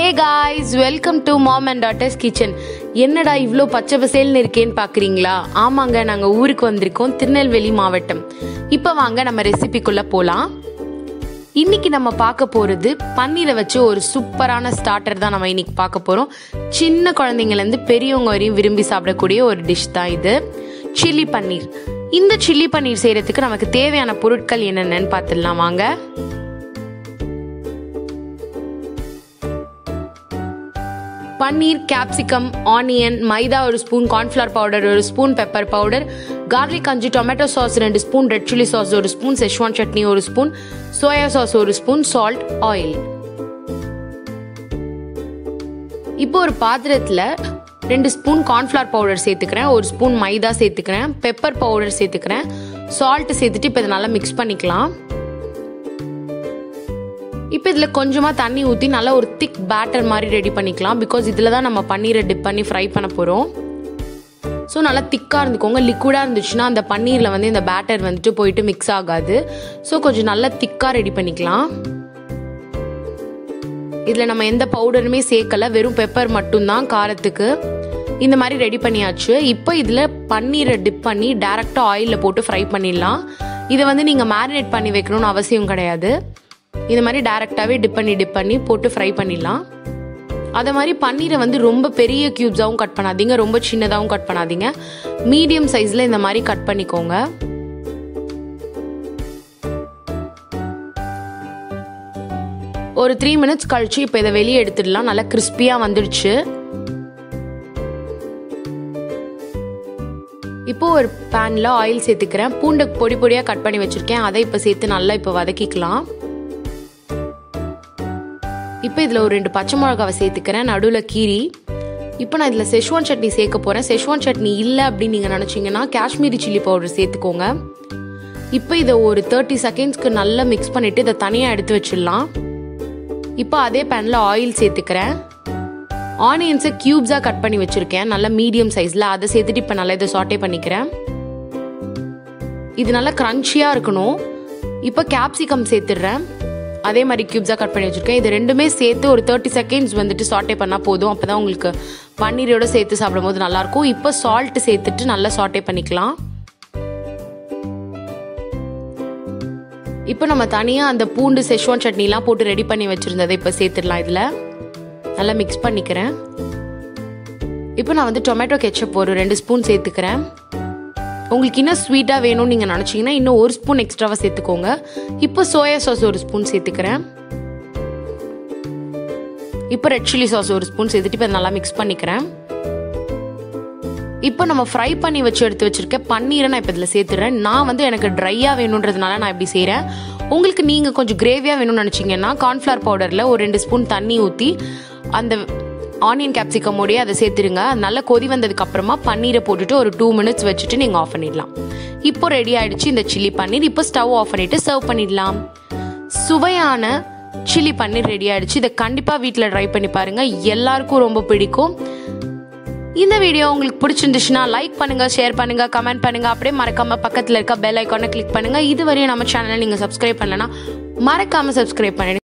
hey guys welcome to mom and daughters kitchen என்னடா இவ்வளோ பச்சை பசேல்னு இருக்கேன்னு பார்க்குறீங்களா ஆமாங்க நாங்கள் ஊருக்கு வந்திருக்கோம் திருநெல்வேலி மாவட்டம் இப்போ வாங்க நம்ம ரெசிபிக்குள்ளே போகலாம் இன்னைக்கு நம்ம பார்க்க போகிறது பன்னீரை வச்சு ஒரு சூப்பரான ஸ்டார்டர் தான் நம்ம இன்னைக்கு பார்க்க போகிறோம் சின்ன குழந்தைங்கலேருந்து பெரியவங்க வரையும் விரும்பி சாப்பிடக்கூடிய ஒரு டிஷ் தான் இது சில்லி பன்னீர் இந்த சில்லி பன்னீர் செய்கிறதுக்கு நமக்கு தேவையான பொருட்கள் என்னென்னு பார்த்துடலாம் வாங்க பன்னீர் கேப்சிகம் ஆனியன் மைதா ஒரு ஸ்பூன் கார்ன்ஃப்ளவர் பவுடர் ஒரு ஸ்பூன் பெப்பர் பவுடர் கார்லிக் அஞ்சு டொமேட்டோ சாஸ் ரெண்டு ஸ்பூன் ரெட் சில்லி சாஸ் ஒரு ஸ்பூன் செஷ்வான் சட்னி ஒரு ஸ்பூன் சோயா சாஸ் ஒரு ஸ்பூன் சால்ட் ஆயில் இப்போ ஒரு பாத்திரத்தில் ரெண்டு ஸ்பூன் கார்ன்ஃப்ளவர் பவுடர் சேர்த்துக்கிறேன் ஒரு ஸ்பூன் மைதா சேர்த்துக்கிறேன் பெப்பர் பவுடர் சேர்த்துக்கிறேன் சால்ட் சேர்த்துட்டு இப்போ இதை நல்லா மிக்ஸ் பண்ணிக்கலாம் இப்போ இதில் கொஞ்சமாக தண்ணி ஊற்றி நல்லா ஒரு திக் பேட்டர் மாதிரி ரெடி பண்ணிக்கலாம் பிகாஸ் இதில் தான் நம்ம பன்னீரை டிப் பண்ணி ஃப்ரை பண்ண போகிறோம் ஸோ நல்லா திக்காக இருந்துக்கோங்க லிக்விடாக இருந்துச்சுன்னா அந்த பன்னீரில் வந்து இந்த பேட்டர் வந்துட்டு போயிட்டு மிக்ஸ் ஆகாது ஸோ கொஞ்சம் நல்லா திக்காக ரெடி பண்ணிக்கலாம் இதில் நம்ம எந்த பவுடருமே சேர்க்கல வெறும் பெப்பர் மட்டும்தான் காரத்துக்கு இந்த மாதிரி ரெடி பண்ணியாச்சு இப்போ இதில் பன்னீரை டிப் பண்ணி டேரெக்டாக ஆயிலில் போட்டு ஃப்ரை பண்ணிடலாம் இதை வந்து நீங்கள் மேரினேட் பண்ணி வைக்கணும்னு அவசியம் கிடையாது இந்த மாதிரி டேரெக்டாகவே டிப் பண்ணி டிப் பண்ணி போட்டு ஃப்ரை பண்ணிடலாம் அதை மாதிரி பன்னீரை வந்து ரொம்ப பெரிய க்யூப்ஸாகவும் கட் பண்ணாதீங்க ரொம்ப சின்னதாகவும் கட் பண்ணாதீங்க மீடியம் சைஸில் இந்த மாதிரி கட் பண்ணிக்கோங்க ஒரு த்ரீ மினிட்ஸ் கழிச்சு இப்போ இதை வெளியே எடுத்துடலாம் நல்லா கிறிஸ்பியாக வந்துடுச்சு இப்போ ஒரு பேனில் ஆயில் சேர்த்துக்கிறேன் பூண்டை பொடி பொடியாக கட் பண்ணி வச்சுருக்கேன் அதை இப்போ சேர்த்து நல்லா இப்போ வதக்கிக்கலாம் இப்போ இதில் ஒரு ரெண்டு பச்சை மிளகாவை சேர்த்துக்கிறேன் நடுவில் கீரி இப்போ நான் இதில் செஷ்வான் சட்னி சேர்க்க போகிறேன் செஷ்வான் சட்னி இல்லை அப்படின்னு நீங்கள் நினச்சிங்கன்னா காஷ்மீரி சில்லி பவுடர் சேர்த்துக்கோங்க இப்போ இதை ஒரு தேர்ட்டி செகண்ட்ஸ்க்கு நல்லா மிக்ஸ் பண்ணிவிட்டு இதை தனியாக எடுத்து வச்சிடலாம் இப்போ அதே பேனில் ஆயில் சேர்த்துக்கிறேன் ஆனியன்ஸை க்யூப்ஸாக கட் பண்ணி வச்சுருக்கேன் நல்லா மீடியம் சைஸில் அதை சேர்த்துட்டு இப்போ நல்லா இதை சாட்டே பண்ணிக்கிறேன் இது நல்லா க்ரன்ச்சியாக இருக்கணும் இப்போ கேப்சிகம் சேர்த்துடுறேன் அதே மாதிரி க்யூப்ஸாக கட் பண்ணி வச்சுருக்கேன் இது ரெண்டுமே சேர்த்து ஒரு தேர்ட்டி செகண்ட்ஸ் வந்துட்டு சாட்டே பண்ணால் போதும் அப்போ தான் உங்களுக்கு பன்னீரோட சேர்த்து சாப்பிடும்போது நல்லாயிருக்கும் இப்போ சால்ட் சேர்த்துட்டு நல்லா சாட்டே பண்ணிக்கலாம் இப்போ நம்ம தனியாக அந்த பூண்டு செஷ்வான் சட்னிலாம் போட்டு ரெடி பண்ணி வச்சுருந்ததை இப்போ சேர்த்துடலாம் இதில் நல்லா மிக்ஸ் பண்ணிக்கிறேன் இப்போ நான் வந்து டொமேட்டோ கெச்சப் ஒரு ரெண்டு ஸ்பூன் சேர்த்துக்கிறேன் உங்களுக்கு இன்னும் ஸ்வீட்டாக வேணும்னு நீங்கள் நினச்சிங்கன்னா இன்னும் ஒரு ஸ்பூன் எக்ஸ்ட்ராவாக சேர்த்துக்கோங்க இப்போ சோயா சாஸ் ஒரு ஸ்பூன் சேர்த்துக்கிறேன் இப்போ ரெட் சில்லி சாஸ் ஒரு ஸ்பூன் சேர்த்துட்டு இப்போ நல்லா மிக்ஸ் பண்ணிக்கிறேன் இப்போ நம்ம ஃப்ரை பண்ணி வச்சு எடுத்து வச்சிருக்க பன்னீரை நான் இப்போ இதில் சேர்த்துறேன் நான் வந்து எனக்கு ட்ரையாக வேணுன்றதுனால நான் இப்படி செய்கிறேன் உங்களுக்கு நீங்கள் கொஞ்சம் கிரேவியாக வேணும்னு நினச்சிங்கன்னா கார்ன்ஃப்ளவர் பவுடரில் ஒரு ரெண்டு ஸ்பூன் தண்ணி ஊற்றி அந்த ஆனியன் கேப்சிகமோடய அதை சேர்த்துருங்க அது நல்லா கொதி வந்ததுக்கு அப்புறமா பன்னீரை போட்டுட்டு ஒரு டூ மினிட்ஸ் வச்சுட்டு நீங்கள் ஆஃப் பண்ணிடலாம் இப்போ ரெடி ஆயிடுச்சு இந்த சில்லி பன்னீர் இப்போ ஸ்டவ் ஆஃப் பண்ணிட்டு சர்வ் பண்ணிடலாம் சுவையான சில்லி பன்னீர் ரெடி ஆயிடுச்சு இதை கண்டிப்பாக வீட்டில் ட்ரை பண்ணி பாருங்க எல்லாருக்கும் ரொம்ப பிடிக்கும் இந்த வீடியோ உங்களுக்கு பிடிச்சிருந்துச்சுன்னா லைக் பண்ணுங்க ஷேர் பண்ணுங்க கமெண்ட் பண்ணுங்க அப்படியே மறக்காம பக்கத்தில் இருக்க பெல் ஐக்கானை கிளிக் பண்ணுங்க இது வரையும் நம்ம சேனலை நீங்க சப்ஸ்கிரைப் பண்ணலன்னா மறக்காம சப்ஸ்கிரைப் பண்ணிடுங்க